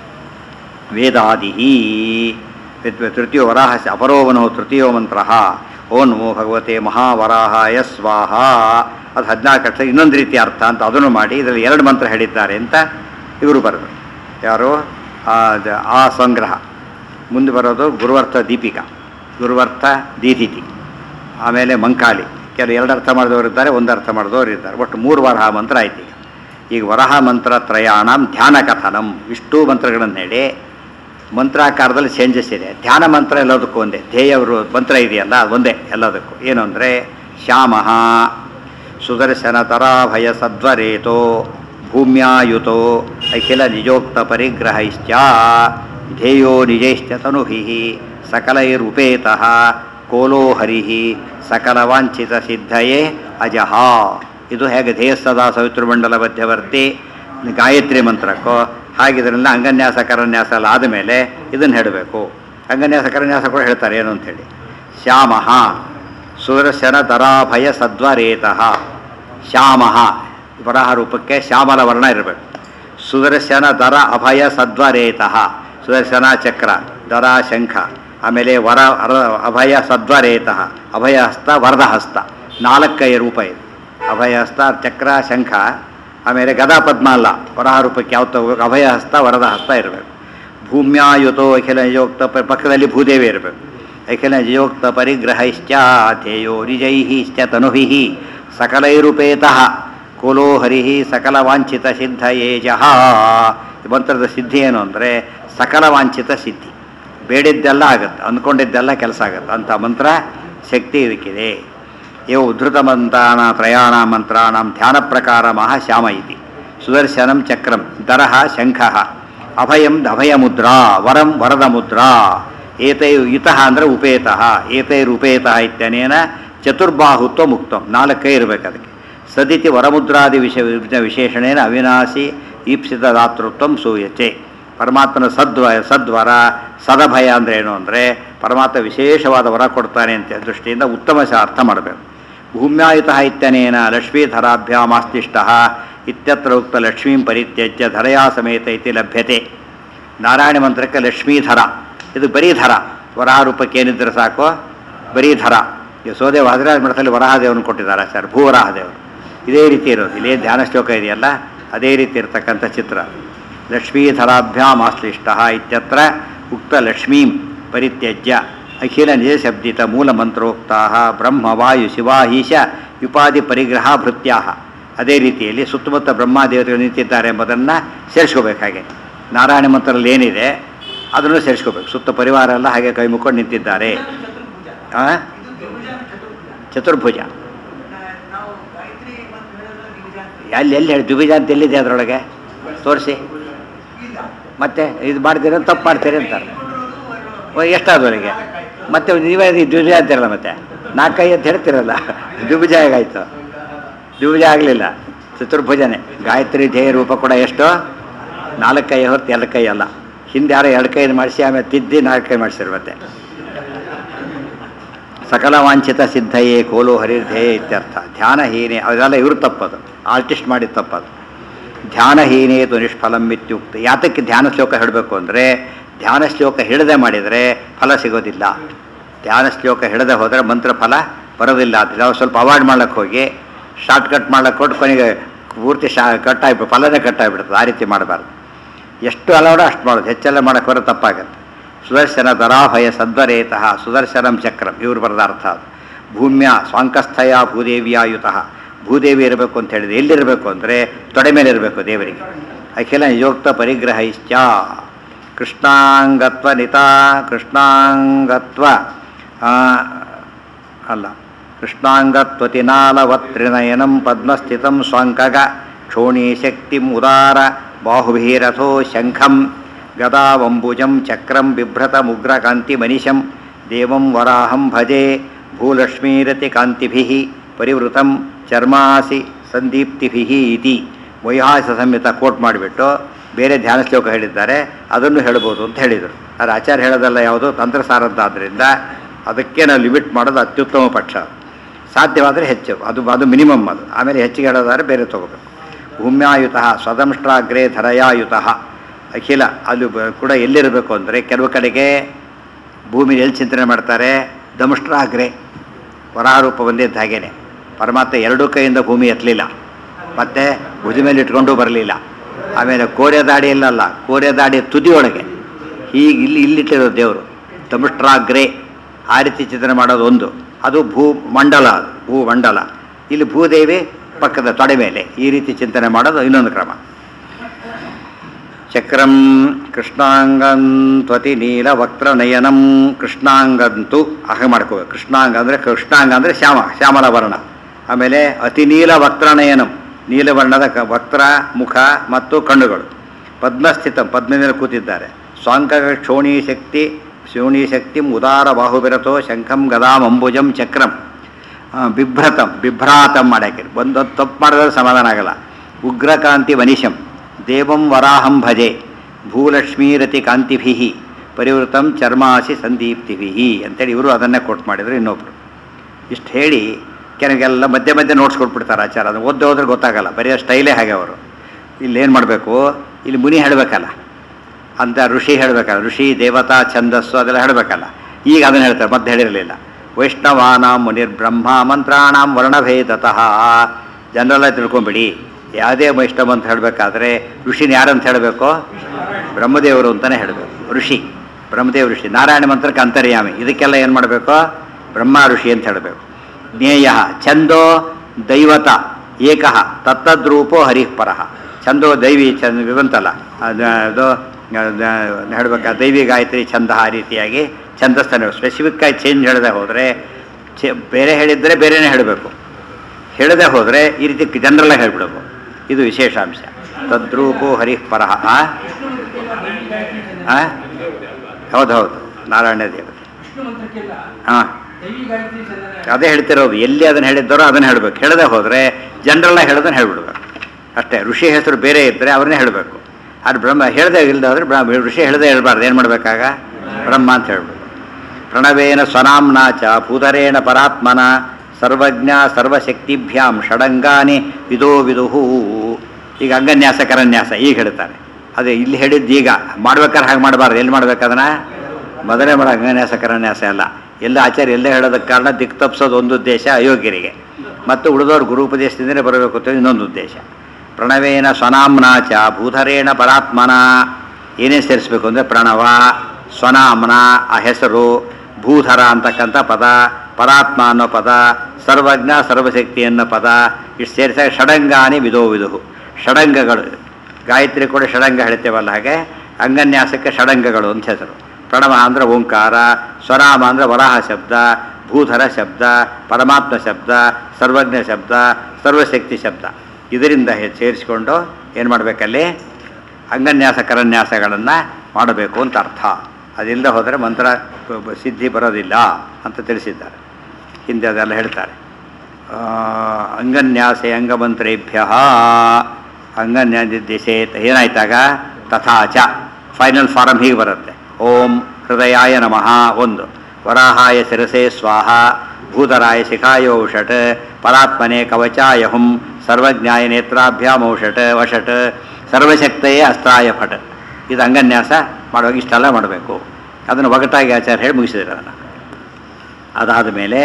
A: ವೇದಾದಿ ತೃತೀಯ ವರಾಹಸ್ಯ ಅಪರೋವನೋ ತೃತೀಯೋ ಮಂತ್ರ ಓ ನಮೋ ಭಗವತೆ ಮಹಾವರಾಹಾಯ ಸ್ವಾಹ ಅದು ಹದಿನಾಲ್ಕು ಅಕ್ಷರ ಇನ್ನೊಂದು ರೀತಿ ಅರ್ಥ ಅಂತ ಅದನ್ನು ಮಾಡಿ ಇದರಲ್ಲಿ ಎರಡು ಮಂತ್ರ ಹೇಳಿದ್ದಾರೆ ಅಂತ ಇವರು ಬರೆದರು ಯಾರು ಆ ದ- ಆ ಸಂಗ್ರಹ ಮುಂದೆ ಬರೋದು ಗುರುವರ್ಥ ದೀಪಿಕಾ ಗುರುವರ್ಥ ದೀದಿತಿ ಆಮೇಲೆ ಮಂಕಾಳಿ ಕೆಲವು ಎರಡು ಅರ್ಥ ಮಾಡಿದವರು ಇದ್ದಾರೆ ಒಂದು ಅರ್ಥ ಮಾಡಿದವರು ಇದ್ದಾರೆ ಒಟ್ಟು ಮೂರು ವಾರ ಆ ಮಂತ್ರ ಆಯ್ತು ಈಗ ಈಗ ವರಹ ಮಂತ್ರ ತ್ರಯಾಣಂ ಧ್ಯಾನ ಕಥನಂ ಇಷ್ಟೂ ಮಂತ್ರಗಳನ್ನು ಹೇಳಿ ಮಂತ್ರಾಕಾರದಲ್ಲಿ ಚೇಂಜಸ್ ಇದೆ ಧ್ಯಾನ ಮಂತ್ರ ಎಲ್ಲದಕ್ಕೂ ಒಂದೇ ಧ್ಯೇಯವರು ಮಂತ್ರ ಇದೆಯಲ್ಲ ಅದು ಒಂದೇ ಎಲ್ಲದಕ್ಕೂ ಏನು ಅಂದರೆ ಶ್ಯಾಮಃ ಸುದರ್ಶನ ತರಾಭಯ ಸದ್ವರೇತೋ ಭೂಮ್ಯಾಯುತೋ ಅಖಿಲ ನಿಜೋಕ್ತ ಪರಿಗ್ರಹೈಶ್ಚ ಧ್ಯೇಯೋ ನಿಜೈಶ್ಚ ತನುಭಿ ಸಕಲೈರುಪೇತಃ ಕೋಲೋ ಹರಿ ಸಕಲವಾಂಛಿತ ಸಿದ್ಧಯೇ ಅಜಹ ಇದು ಹೇಗೆ ಧ್ಯೇಯ ಸದಾ ಸವಿತೃಮಂಡಲ ಮಧ್ಯವರ್ತಿ ಗಾಯತ್ರಿ ಮಂತ್ರಕ್ಕೋ ಹಾಗಿದ್ರಲ್ಲ ಅಂಗನ್ಯಾಸ ಕರನ್ಯಾಸ ಎಲ್ಲ ಆದಮೇಲೆ ಇದನ್ನು ಹೇಳಬೇಕು ಅಂಗನ್ಯಾಸ ಕರನ್ಯಾಸ ಕೂಡ ಹೇಳ್ತಾರೆ ಏನು ಅಂಥೇಳಿ ಶ್ಯಾಮಃ ಸುದರ್ಶನ ದರಾಭಯ ಸದ್ವರೇತಃ ಶ್ಯಾಮಃ ವರಾಹ ರೂಪಕ್ಕೆ ಶ್ಯಾಮಲ ವರ್ಣ ಇರಬೇಕು ಸುದರ್ಶನ ದರ ಅಭಯ ಸದ್ವರೇತಃ ಸುದರ್ಶನ ಚಕ್ರ ದರ ಶಂಖ ಆಮೇಲೆ ವರ ಅರ ಅಭಯ ಸದ್ವರೇತಃ ಅಭಯ ಹಸ್ತ ವರದ ಹಸ್ತ ನಾಲ್ಕೈ ರೂಪ ಇದೆ ಅಭಯ ಹಸ್ತ ಚಕ್ರ ಶಂಖ ಆಮೇಲೆ ಗದಾ ಪದ್ಮ ಅಲ್ಲ ವರಹ ರೂಪಕ್ಕೆ ಯಾವ ತಗೋಬೇಕು ಅಭಯ ಹಸ್ತ ವರದ ಹಸ್ತ ಇರಬೇಕು ಭೂಮ್ಯಾಯುತೋ ಅಖಿಲ ನಿಜೋಕ್ತ ಪ- ಪಕ್ಕದಲ್ಲಿ ಭೂದೇವಿ ಇರಬೇಕು ಅಖಿಲ ನಿಜೋಕ್ತ ಪರಿಗ್ರಹೈಶ್ಚ ಧ್ಯೇಯೋ ನಿಜೈಶ್ಚ ತನುಭಿ ಸಕಲೈರುಪೇತಃ ಕುಲೋ ಹರಿ ಸಕಲ ವಾಂಛಿತ ಸಿದ್ಧ ಏಜಃ ಈ ಮಂತ್ರದ ಸಿದ್ಧಿ ಏನು ಅಂದರೆ ಸಕಲ ವಾಂಛಿತ ಸಿದ್ಧಿ ಬೇಡಿದ್ದೆಲ್ಲ ಆಗುತ್ತೆ ಅಂದ್ಕೊಂಡಿದ್ದೆಲ್ಲ ಕೆಲಸ ಆಗುತ್ತೆ ಅಂಥ ಮಂತ್ರ ಶಕ್ತಿ ಇದಕ್ಕಿದೆ ಇವು ಉದ್ಧೃತ ಮಂತ್ರಾಣ ತ್ರಯಾಣ ಮಂತ್ರಾಣಂ ಧ್ಯಾನ ಪ್ರಕಾರ ಮಹಾ ಶ್ಯಾಮ ಇತಿ ಸುದರ್ಶನಂ ಚಕ್ರಂ ದರಃ ಶಂಖಃ ಅಭಯಂ ಅಭಯ ಮುದ್ರಾ ವರಂ ವರದ ಮುದ್ರಾ ಏತೈ ಇತಃ ಅಂದರೆ ಉಪೇತಃ ಏತೈರುಪೇತಃ ಇತ್ಯನೇನ ಚತುರ್ಬಾಹುತ್ವ ಮುಕ್ತಂ ನಾಲ್ಕೇ ಇರಬೇಕು ಅದಕ್ಕೆ ಸದಿತಿ ವರಮುದ್ರಾದಿ ವಿಷ ವಿಶೇಷಣೇನ ಅವಿನಾಶಿ ಈಪ್ಸಿತ ದಾತೃತ್ವಂ ಸೂಯಚೆ ಪರಮಾತ್ಮನ ಸದ್ವ ಸದ್ವರ ಸದಭಯ ಅಂದರೆ ಏನು ಅಂದರೆ ಪರಮಾತ್ಮ ವಿಶೇಷವಾದ ವರ ಕೊಡ್ತಾನೆ ಅಂತ ದೃಷ್ಟಿಯಿಂದ ಉತ್ತಮ ಶ ಅರ್ಥ ಮಾಡಬೇಕು ಭೂಮ್ಯಾಯುತ ಇತ್ಯನೇನ ಲಕ್ಷ್ಮೀಧರಾಭ್ಯಾಮಾಸ್ತಿಷ್ಟ ಇತ್ಯತ್ರ ಉಕ್ತ ಲಕ್ಷ್ಮೀಂ ಪರಿತ್ಯಜ್ಯ ಧರಯಾ ಸಮೇತ ಇತಿ ಲಭ್ಯತೆ ನಾರಾಯಣ ಮಂತ್ರಕ್ಕೆ ಲಕ್ಷ್ಮೀಧರ ಇದು ಬರೀ ಧರ ವರಾಹ ರೂಪಕ್ಕೆ ಏನಿದ್ರೆ ಸಾಕು ಬರೀ ಧರ ಈ ಸೋದೆ ವಾದರಾಜ ಮಠದಲ್ಲಿ ವರಾಹದೇವನು ಕೊಟ್ಟಿದ್ದಾರೆ ಸರ್ ಭೂವರಾಹದೇವರು ಇದೇ ರೀತಿ ಇರೋದು ಇಲ್ಲೇ ಧ್ಯಾನ ಶ್ಲೋಕ ಇದೆಯಲ್ಲ ಅದೇ ರೀತಿ ಇರತಕ್ಕಂಥ ಚಿತ್ರ ಲಕ್ಷ್ಮೀಧರಾಭ್ಯಾಮ್ ಆಶ್ಲಿಷ್ಟ ಇತ್ಯತ್ರ ಉಕ್ತ ಲಕ್ಷ್ಮೀಂ ಪರಿತ್ಯಜ್ಯ ಅಖಿಲ ನಿಜಶಬ್ದಿತ ಮೂಲ ಮಂತ್ರೋಕ್ತಾ ಬ್ರಹ್ಮ ವಾಯು ಶಿವಾಹೀಶ ಉಪಾಧಿ ಪರಿಗ್ರಹ ಭೃತ್ಯಾ ಅದೇ ರೀತಿಯಲ್ಲಿ ಸುತ್ತಮುತ್ತ ಬ್ರಹ್ಮಾದೇವತೆಗಳು ನಿಂತಿದ್ದಾರೆ ಎಂಬುದನ್ನು ಸೇರಿಸ್ಕೋಬೇಕು ಹಾಗೆ ನಾರಾಯಣ ಮಂತ್ರದಲ್ಲಿ ಏನಿದೆ ಅದನ್ನು ಸೇರಿಸ್ಕೋಬೇಕು ಸುತ್ತ ಪರಿವಾರ ಎಲ್ಲ ಹಾಗೆ ಕೈ ಮುಕ್ಕೊಂಡು ನಿಂತಿದ್ದಾರೆ ಆ? ಚತುರ್ಭುಜ ಎಲ್ಲಿ ಎಲ್ಲಿ ಹೇಳಿ ದ್ವಿಭುಜ ಅಂತ ಎಲ್ಲಿದೆ ಅದರೊಳಗೆ ತೋರಿಸಿ ಮತ್ತೆ ಇದು ಮಾಡ್ತೀರ ತಪ್ಪು ಮಾಡ್ತೀರಿ ಅಂತಾರೆ ಎಷ್ಟಾದವರಿಗೆ ಮತ್ತೆ ನೀವೇ ಇದು ದ್ವಿಭುಜ ಅಂತೀರಲ್ಲ ಮತ್ತೆ ನಾಲ್ಕೈ ಅಂತ ಹೇಳ್ತಿರಲ್ಲ ದ್ವಿಭುಜ ಹೇಗಾಯ್ತು ದ್ವಿಭುಜ ಆಗಲಿಲ್ಲ ಚತುರ್ಭುಜನೇ ಗಾಯತ್ರಿ ಧ್ಯೇಯ ರೂಪ ಕೂಡ ಎಷ್ಟು ನಾಲ್ಕು ಕೈ ಹೊರತು ಎರಡು ಕೈ ಅಲ್ಲ ಹಿಂದೆ ಯಾರೋ ಎರಡು ಕೈ ಮಾಡಿಸಿ ಆಮೇಲೆ ತಿದ್ದಿ ನಾಲ್ಕು ಕೈ ಮಾಡಿಸಿರು ಮತ್ತೆ ಸಕಲ ವಾಂಛಿತ ಸಿದ್ಧಯೇ ಕೋಲು ಹರಿರ್ಧೇಯ ಇತ್ಯರ್ಥ ಧ್ಯಾನಹೀನೆ ಅದೆಲ್ಲ ಇವರು ತಪ್ಪದು ಆರ್ಟಿಸ್ಟ್ ಮಾಡಿದ ತಪ್ಪದು ಧ್ಯಾನಹೀನೇತು ನಿಷ್ಫಲಂ ಇತ್ಯುಕ್ತ ಯಾತಕ್ಕೆ ಧ್ಯಾನ ಶ್ಲೋಕ ಹೇಳಬೇಕು ಅಂದರೆ ಧ್ಯಾನ ಶ್ಲೋಕ ಹಿಡದೆ ಮಾಡಿದರೆ ಫಲ ಸಿಗೋದಿಲ್ಲ ಧ್ಯಾನ ಶ್ಲೋಕ ಹಿಡದೆ ಹೋದರೆ ಮಂತ್ರ ಫಲ ಬರೋದಿಲ್ಲ ಅಂತ ನಾವು ಸ್ವಲ್ಪ ಅವಾಯ್ಡ್ ಮಾಡ್ಲಿಕ್ಕೆ ಹೋಗಿ ಶಾರ್ಟ್ ಕಟ್ ಮಾಡ್ಲಿಕ್ಕೆ ಕೊಟ್ಟು ಕೊನೆಗೆ ಪೂರ್ತಿ ಶಾ ಕಟ್ ಆಗಿಬಿಟ್ಟು ಫಲನೇ ಕಟ್ ಆಗಿಬಿಡ್ತದೆ ಆ ರೀತಿ ಮಾಡಬಾರ್ದು ಎಷ್ಟು ಅಲೌಡ ಅಷ್ಟು ಮಾಡೋದು ಹೆಚ್ಚೆಲ್ಲ ಮಾಡೋಕ್ಕೆ ಬರೋ ತಪ್ಪಾಗತ್ತೆ ಸುದರ್ಶನ ದರಾಭಯ ಸದ್ವರೇತಃ ಸುದರ್ಶನಂ ಚಕ್ರಂ ಇವರು ಬರೆದ ಅರ್ಥ ಅದು ಭೂಮ್ಯ ಸ್ವಾಂಕಸ್ಥಯ ಭೂದೇವಿಯಾಯುತಃ ಭೂದೇವಿ ಇರಬೇಕು ಅಂತ ಹೇಳಿದ್ರೆ ಎಲ್ಲಿರಬೇಕು ಅಂದರೆ ತೊಡೆ ಮೇಲೆ ಇರಬೇಕು ದೇವರಿಗೆ ಅಖಿಲ ನಿಜೋಕ್ತ ಪರಿಗ್ರಹೈಶ್ಚ ಕೃಷ್ಣಾಂಗತ್ವ ನಿತಾ ಕೃಷ್ಣಾಂಗತ್ವ ಆ, ಅಲ್ಲ ಕೃಷ್ಣಾಂಗತ್ವತಿನಾಲವತ್ರಿನಯನಂ ಪದ್ಮಸ್ಥಿತಂ ಸ್ವಾಂಕಗ ಕ್ಷೋಣಿ ಶಕ್ತಿಂ ಉದಾರ ಬಾಹುಭೀರಥೋ ಶಂಖಂ ಗದಾವಂಬುಜಂ ಚಕ್ರಂ ಬಿಭ್ರತ ಮುಗ್ರಕಾಂತಿ ಮನಿಶಂ ದೇವಂ ವರಾಹಂ ಭಜೆ ಭೂಲಕ್ಷ್ಮೀರತಿ ಕಾಂತಿಭಿಃ ಪರಿವೃತಂ ಚರ್ಮಾಸಿ ಸಂದೀಪ್ತಿಭಿಃ ಇತಿ ವೈಹಾಸ ಸಂಹಿತ ಕೋಟ್ ಮಾಡಿಬಿಟ್ಟು ಬೇರೆ ಧ್ಯಾನ ಶ್ಲೋಕ ಹೇಳಿದ್ದಾರೆ ಅದನ್ನು ಹೇಳ್ಬೋದು ಅಂತ ಹೇಳಿದರು ಆದರೆ ಆಚಾರ್ಯ ಹೇಳೋದಲ್ಲ ಯಾವುದು ತಂತ್ರಸಾರದ್ದಾದ್ದರಿಂದ ಅದಕ್ಕೆ ನಾವು ಲಿಮಿಟ್ ಮಾಡೋದು ಅತ್ಯುತ್ತಮ ಪಕ್ಷ ಸಾಧ್ಯವಾದರೆ ಹೆಚ್ಚು ಅದು ಅದು ಮಿನಿಮಮ್ ಅದು ಆಮೇಲೆ ಹೆಚ್ಚಿಗೆ ಹೇಳೋದಾದ್ರೆ ಬೇರೆ ತೊಗೋಬೇಕು ಭೂಮ್ಯಾಯುತ ಸ್ವದಂಷ್ಟ್ರಾಗ್ರೇ ಧರಯಾಯುತ ಅಖಿಲ ಅಲ್ಲಿ ಬ- ಕೂಡ ಎಲ್ಲಿರಬೇಕು ಅಂದರೆ ಕೆಲವು ಕಡೆಗೆ ಭೂಮಿ ಎಲ್ಲಿ ಚಿಂತನೆ ಮಾಡ್ತಾರೆ ದಂಷ್ಟ್ರಾಗ್ರೆ ವರಾರೂಪ ಬಂದಿದ್ದ ಹಾಗೇನೆ ಪರಮಾತ್ಮ ಎರಡೂ ಕೈಯಿಂದ ಭೂಮಿ ಎತ್ತಲಿಲ್ಲ ಮತ್ತು ಭುಜ ಮೇಲೆ ಇಟ್ಕೊಂಡು ಬರಲಿಲ್ಲ ಆಮೇಲೆ ಕೋರೆ ದಾಡಿ ಇಲ್ಲಲ್ಲ ಕೋರೆ ದಾಡಿ ತುದಿಯೊಳಗೆ ಹೀಗೆ ಇಲ್ಲಿ ಇಲ್ಲಿಟ್ಟಿರೋ ದೇವರು ದಂಷ್ಟ್ರಾಗ್ರೆ ಆ ರೀತಿ ಚಿಂತನೆ ಮಾಡೋದು ಒಂದು ಅದು ಭೂ ಮಂಡಲ ಅದು ಭೂ ಮಂಡಲ ಇಲ್ಲಿ ಭೂದೇವಿ ಪಕ್ಕದ ತೊಡೆ ಮೇಲೆ ಈ ರೀತಿ ಚಿಂತನೆ ಮಾಡೋದು ಇನ್ನೊಂದು ಕ್ರಮ ಚಕ್ರಂ ಕೃಷ್ಣಾಂಗಂತ್ವತಿ ನೀಲ ವಕ್ರನಯನಂ ಕೃಷ್ಣಾಂಗಂತು ಹಾಗೆ ಮಾಡ್ಕೋಬೇಕು ಕೃಷ್ಣಾಂಗ ಅಂದರೆ ಕೃಷ್ಣಾಂಗ ಅಂದರೆ ಶ್ಯಾಮ ಶ್ಯಾಮಲ ವರ್ಣ ಆಮೇಲೆ ಅತಿ ನೀಲ ವಕ್ರನಯನಂ ನೀಲವರ್ಣದ ಕ ವಕ್ರ ಮುಖ ಮತ್ತು ಕಣ್ಣುಗಳು ಪದ್ಮಸ್ಥಿತ ಪದ್ಮದಲ್ಲಿ ಕೂತಿದ್ದಾರೆ ಸ್ವಾಂಕ ಕ್ಷೋಣಿ ಶಕ್ತಿ ಶೋಣಿ ಶಕ್ತಿ ಉದಾರ ಬಾಹುಬಿರತೋ ಶಂಖಂ ಗದಾಂ ಅಂಬುಜಂ ಚಕ್ರಂ ಆ, ಬಿಭ್ರತಂ ಬಿಭ್ರಾತಂ ಮಾಡಕ್ಕೆ ಒಂದು ತಪ್ಪು ಮಾಡಿದ್ರೆ ಸಮಾಧಾನ ಆಗಲ್ಲ ಉಗ್ರಕಾಂತಿ ವನಿಶಂ ದೇವಂ ವರಾಹಂ ಭಜೆ ಭೂಲಕ್ಷ್ಮೀರತಿ ಕಾಂತಿಭಿ ಪರಿವೃತಂ ಚರ್ಮಾಸಿ ಸಂದೀಪ್ತಿಭಿ ಅಂತೇಳಿ ಇವರು ಅದನ್ನೇ ಕೊಟ್ಟು ಮಾಡಿದ್ರು ಇನ್ನೊಬ್ರು ಇಷ್ಟು ಹೇಳಿ ಕೆಲವೆಲ್ಲ ಮಧ್ಯೆ ಮಧ್ಯೆ ನೋಟ್ಸ್ ಕೊಟ್ಬಿಡ್ತಾರೆ ಆಚಾರ ಅದು ಓದಿ ಹೋದ್ರೆ ಗೊತ್ತಾಗಲ್ಲ ಬರೀ ಸ್ಟೈಲೇ ಹಾಗೆ ಅವರು ಇಲ್ಲಿ ಏನು ಮಾಡಬೇಕು ಇಲ್ಲಿ ಮುನಿ ಹೇಳಬೇಕಲ್ಲ ಅಂತ ಋಷಿ ಹೇಳಬೇಕಲ್ಲ ಋಷಿ ದೇವತಾ ಛಂದಸ್ಸು ಅದೆಲ್ಲ ಹೇಳಬೇಕಲ್ಲ ಈಗ ಅದನ್ನು ಹೇಳ್ತಾರೆ ಮತ್ತೆ ಹೇಳಿರಲಿಲ್ಲ ವೈಷ್ಣವಾನಾಂ ಮುನಿರ್ಬ್ರಹ್ಮ ಮಂತ್ರಾಣಾಂ ವರ್ಣಭೇದತಃ ಜನರೆಲ್ಲ ತಿಳ್ಕೊಂಬಿಡಿ ಯಾವುದೇ ವೈಷ್ಣವ ಅಂತ ಹೇಳಬೇಕಾದ್ರೆ ಋಷಿನ ಯಾರಂತ ಹೇಳಬೇಕು ಬ್ರಹ್ಮದೇವರು ಅಂತಲೇ ಹೇಳಬೇಕು ಋಷಿ ಬ್ರಹ್ಮದೇವ ಋಷಿ ನಾರಾಯಣ ಮಂತ್ರಕ್ಕೆ ಅಂತರ್ಯಾಮಿ ಇದಕ್ಕೆಲ್ಲ ಏನು ಮಾಡಬೇಕು ಬ್ರಹ್ಮ ಋಷಿ ಅಂತ ಹೇಳಬೇಕು ಜ್ಞೇಯ ಛಂದೋ ದೈವತ ಏಕಃ ತತ್ತದ್ರೂಪೋ ಹರಿಃ ಪರಃ ಛಂದೋ ದೈವಿ ಚಂದ ಇವಂತಲ್ಲ ಅದು ಅದು ಹೇಳಬೇಕಾ ದೈವಿ ಗಾಯತ್ರಿ ಛಂದ ಆ ರೀತಿಯಾಗಿ ಛಂದಸ್ಥಾನ ಸ್ಪೆಸಿಫಿಕ್ಕಾಗಿ ಚೇಂಜ್ ಹೇಳದೆ ಹೋದರೆ ಬೇರೆ ಹೇಳಿದರೆ ಬೇರೆನೇ ಹೇಳಬೇಕು ಹೇಳದೆ ಹೋದರೆ ಈ ರೀತಿ ಜನರಲ್ಲ ಹೇಳ್ಬಿಡಬೇಕು ಇದು ವಿಶೇಷಾಂಶ ತದ್ರೂಪೋ ಹರಿಃ ಪರಃ ಆ? ಆ? ಹೌದು ಹೌದು ನಾರಾಯಣ ದೇವತೆ
B: ವಿಷ್ಣು ಮಂತ್ರಕ್ಕೆಲ್ಲ
A: ಹಾಂ
B: ದೈವಿ ಗಾಯತ್ರಿ ಚಂದನ
A: ಅದೇ ಹೇಳ್ತಿರೋದು ಎಲ್ಲಿ ಅದನ್ನು ಹೇಳಿದ್ದಾರೋ ಅದನ್ನು ಹೇಳಬೇಕು ಹೇಳದೆ ಹೋದರೆ ಜನರಲ್ಲ ಹೇಳೋದನ್ನು ಹೇಳ್ಬಿಡ್ಬೇಕು ಅಷ್ಟೇ ಋಷಿ ಹೆಸರು ಬೇರೆ ಇದ್ದರೆ ಅವ್ರನ್ನೇ ಹೇಳಬೇಕು ಅದು ಬ್ರಹ್ಮ ಹೇಳದೆ ಇಲ್ಲದೆ ಹೋದರೆ ಬ್ರಹ್ಮ ಋಷಿ ಹೇಳದೆ ಹೇಳ್ಬಾರ್ದು ಏನು ಮಾಡಬೇಕಾಗ ಬ್ರಹ್ಮ ಅಂತ ಹೇಳ್ಬೇಕು ಪ್ರಣವೇನ ಸ್ವನಾಮ್ನ ಚ ಭೂತರೇಣ ಪರಾತ್ಮನ ಸರ್ವಜ್ಞ ಸರ್ವಶಕ್ತಿಭ್ಯಾಂ ಷಡಂಗಾನಿ ವಿದೋ ವಿದುಹು ಈಗ ಅಂಗನ್ಯಾಸ ಕರನ್ಯಾಸ ಈಗ ಹೇಳ್ತಾರೆ ಅದೇ ಇಲ್ಲಿ ಹೇಳಿದ್ದು ಈಗ ಮಾಡ್ಬೇಕಾದ್ರೆ ಹಾಗೆ ಮಾಡಬಾರ್ದು ಎಲ್ಲಿ ಮಾಡ್ಬೇಕದನ್ನ ಮೊದಲೇ ಮಾಡೋ ಅಂಗನ್ಯಾಸ ಕರನ್ಯಾಸ ಅಲ್ಲ ಎಲ್ಲ ಆಚಾರ್ಯ ಎಲ್ಲ ಹೇಳೋದಕ್ಕೆ ಕಾರಣ ದಿಕ್ ತಪ್ಪಿಸೋದು ಒಂದು ಉದ್ದೇಶ ಅಯೋಗ್ಯರಿಗೆ ಮತ್ತು ಉಳಿದವ್ರು ಗುರುಪದೇಶದಿಂದಲೇ ಬರಬೇಕು ಅಂತ ಇನ್ನೊಂದು ಉದ್ದೇಶ ಪ್ರಣವೇನ ಸ್ವನಾಮ್ನ ಚ ಭೂಧರೇಣ ಪರಾತ್ಮನ ಏನೇ ಸೇರಿಸ್ಬೇಕು ಅಂದರೆ ಪ್ರಣವ ಸ್ವನಾಮ್ನ ಆ ಹೆಸರು ಭೂಧರ ಅಂತಕ್ಕಂಥ ಪದ ಪರಾತ್ಮ ಅನ್ನೋ ಪದ ಸರ್ವಜ್ಞ ಸರ್ವಶಕ್ತಿ ಅನ್ನೋ ಪದ ಇಷ್ಟು ಸೇರಿಸಾಗ ಷಡಂಗಾನಿ ವಿಧೋ ವಿದುಹು ಷಡಂಗಗಳು ಗಾಯತ್ರಿ ಕೂಡ ಷಡಂಗ ಹೇಳ್ತೇವಲ್ಲ ಹಾಗೆ ಅಂಗನ್ಯಾಸಕ್ಕೆ ಷಡಂಗಗಳು ಅಂತ ಹೆಸರು ಪ್ರಣವ ಅಂದರೆ ಓಂಕಾರ ಸ್ವರಾಮ ಅಂದರೆ ವರಾಹ ಶಬ್ದ ಭೂಧರ ಶಬ್ದ ಪರಮಾತ್ಮ ಶಬ್ದ ಸರ್ವಜ್ಞ ಶಬ್ದ ಸರ್ವಶಕ್ತಿ ಶಬ್ದ ಇದರಿಂದ ಹೆ- ಸೇರಿಸಿಕೊಂಡು ಏನು ಮಾಡಬೇಕಲ್ಲಿ ಅಂಗನ್ಯಾಸ ಕರನ್ಯಾಸಗಳನ್ನು ಮಾಡಬೇಕು ಅಂತ ಅರ್ಥ ಅದಿಲ್ಲದೆ ಹೋದರೆ ಮಂತ್ರ ಬ- ಬ- ಸಿದ್ಧಿ ಬರೋದಿಲ್ಲ ಅಂತ ತಿಳಿಸಿದ್ದಾರೆ ಹಿಂದೆ ಅದೆಲ್ಲ ಹೇಳ್ತಾರೆ ಆ, ಅಂಗನ್ಯಾಸೆ ಅಂಗಮಂತ್ರೇಭ್ಯ ಅಂಗನ್ಯಾದಿಶೇತ್ ಏನಾಯ್ತಾಗ ತಥಾಚ ಫೈನಲ್ ಫಾರಮ್ ಹೀಗೆ ಬರುತ್ತೆ ಓಂ ಹೃದಯಾಯ ನಮಃ ಒಂದು ವರಾಹಾಯ ಶಿರಸೆ ಸ್ವಾಹ ಭೂಧರಾಯ ಶಿಖಾಯೋಷಟ್ ಪರಾತ್ಮನೆ ಕವಚಾಯ ಹುಂ ಸರ್ವಜ್ಞಾಯ ನೇತ್ರಾಭ್ಯಾಮೌಷಟ್ ವಷಟ್ ಸರ್ವಶಕ್ತಯೇ ಅಸ್ತ್ರಾಯ ಫಟ್ ಇದು ಅಂಗನ್ಯಾಸ ಮಾಡುವಾಗ ಇಷ್ಟೆಲ್ಲ ಮಾಡಬೇಕು ಅದನ್ನು ಒಗಟಾಗಿ ಆಚಾರ್ಯ ಹೇಳಿ ಮುಗಿಸಿದ್ರು ಅದನ್ನು ಅದಾದ ಮೇಲೆ